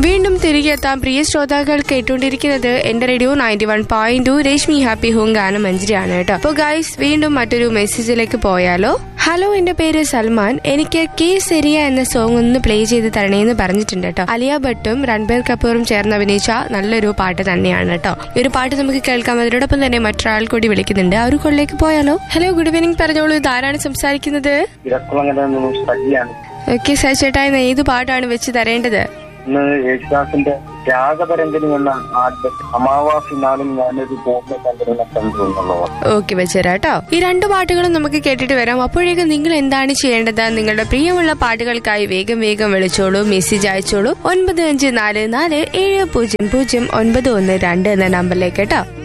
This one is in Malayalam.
വീണ്ടും തിരികെ എത്താം പ്രിയ ശ്രോതാക്കൾ കേട്ടുകൊണ്ടിരിക്കുന്നത് എന്റെ radio ninety one point two Rashmi happy home ഗാനം മഞ്ജരിയാണ് കേട്ടോ അപ്പൊ ഗൈസ് വീണ്ടും മറ്റൊരു മെസ്സേജിലേക്ക് പോയാലോ ഹലോ എന്റെ പേര് സൽമാൻ എനിക്ക് കെ സെരിയ എന്ന സോങ് ഒന്ന് പ്ലേ ചെയ്ത് തരണേന്ന് പറഞ്ഞിട്ടുണ്ട് കേട്ടോ അലിയ ഭട്ടും രൺബീർ കപൂറും ചേർന്ന് അഭിനയിച്ച നല്ലൊരു പാട്ട് തന്നെയാണ് കേട്ടോ ഈ ഒരു പാട്ട് നമുക്ക് കേൾക്കാം അതിനോടൊപ്പം തന്നെ മറ്റൊരാൾ കൂടി വിളിക്കുന്നുണ്ട് ആ ഒരു കോളിലേക്ക് പോയാലോ ഹലോ ഗുഡ് ഈവനിങ് പറഞ്ഞോളൂ ഇതാരാണ് സംസാരിക്കുന്നത് ഇരക്കുളങ്ങര നിന്നും സജിയാണ് ഓക്കെ സച്ചേട്ടാ ഇന്ന് ഏത് പാട്ടാണ് വെച്ച് തരേണ്ടത് ഇന്ന് യേശുദാസിന്റെ ത്യാഗപരമ്പര എന്ന ആദ്യം അമാവാസി നാളിൽ ഞാനൊരു ബോംബെ കണ്ടിരുന്ന കണ്ടു എന്നുള്ളതാണ് ഓക്കെ വെച്ചുതരാം കേട്ടോ ഈ രണ്ട് പാട്ടുകളും നമുക്ക് കേട്ടിട്ട് വരാം അപ്പോഴേക്കും നിങ്ങൾ എന്താണ് ചെയ്യേണ്ടത് നിങ്ങളുടെ പ്രിയമുള്ള പാട്ടുകൾക്കായി വേഗം വേഗം വിളിച്ചോളൂ മെസ്സേജ് അയച്ചോളൂ ഒൻപത് അഞ്ച് നാല് നാല് ഏഴ് പൂജ്യം പൂജ്യം ഒൻപത് ഒന്ന് രണ്ട് എന്ന നമ്പറിലേക്ക് കേട്ടോ